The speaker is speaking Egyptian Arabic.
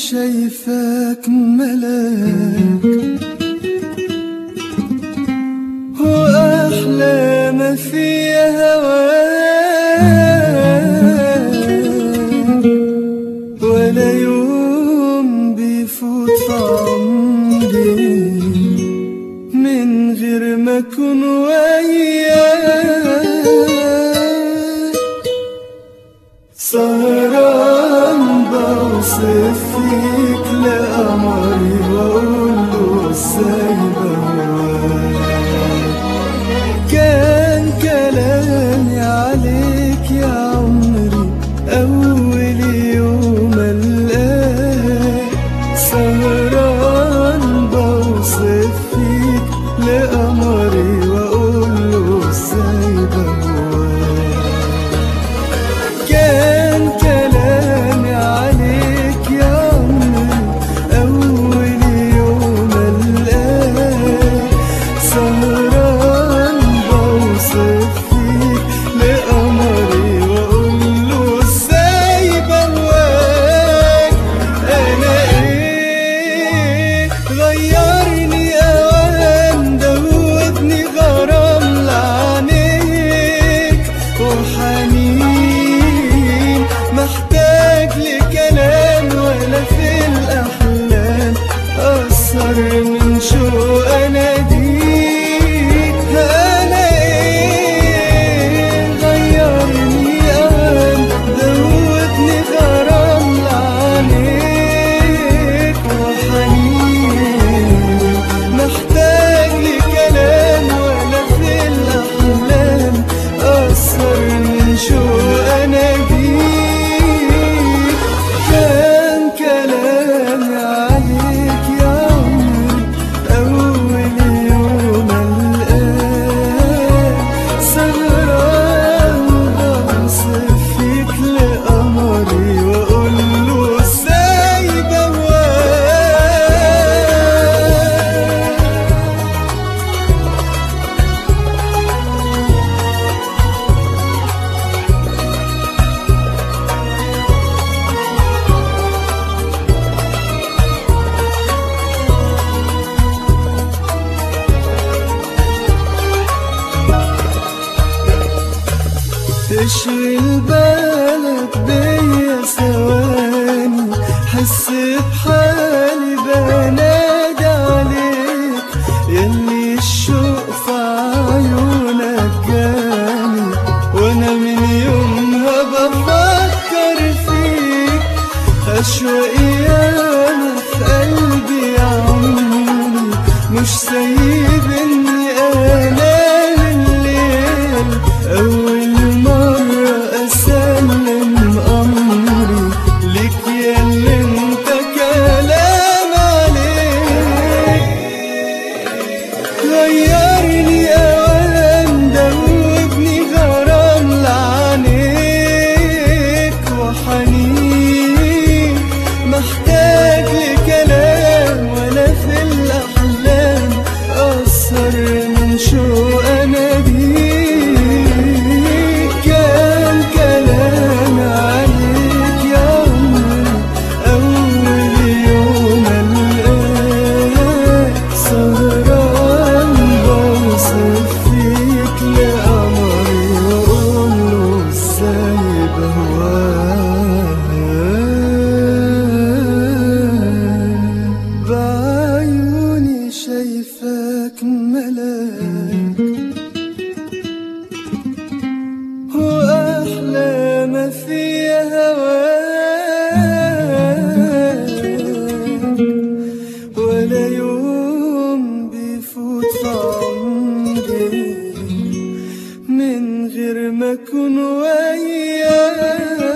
شايفاك ملاك وأحلى ما فيها هواك ولا يوم بيفوت في عمري من غير ما أكون وياك سهران بوصف فيك لقمري وأقوله ازاي بهواك كان كلامي عليك يا عمري أول يوم ألقاك سهران بوصف فيك لقمري وأقوله ازاي بهواك كان كلامي عليك يا عمري أول يوم ألقاك سهران بوصف فيك لقمري وأقوله إزاي بهواك أنا إيه غيرني أوان دوبني غرام لعنيك وحنين محتاج لكلام ولا في الأحلام أثر من شوق أناديك أنا إيه غيرني أوان دوبني غرام لعنيك وحنين محتاج لكلام ولا في الأحلام أثر من شوق أناديك كان كلامي عليك يا عمري أول يوم ألقاك سهران بوصف فيك لقمري وأقوله إزاي بهواك تشغل بالك بيا ثواني حس بحالي بنادي عليك يلي الشوق في عيونك جاني وانا من يومها بفكر فيك اشواقي انا في قلبي يا عمري مش سايبني انام الليل اول مرة اسلم امري لك يا اللي انت كلام عليك غيرني اوان دوبني غرام لعنيك وحنين محتاج لكلام ولا في الاحلام اثر من شوق اناديك كان كلام عليك يا عمري اول يوم ألقاك سهران بوصف فيك لقمري وأقوله إزاي بهواك بعيوني شايفاك ملاك وأحلى ما فيها هواك ولا يوم بيفوت في عمري من غير ما أكون وياك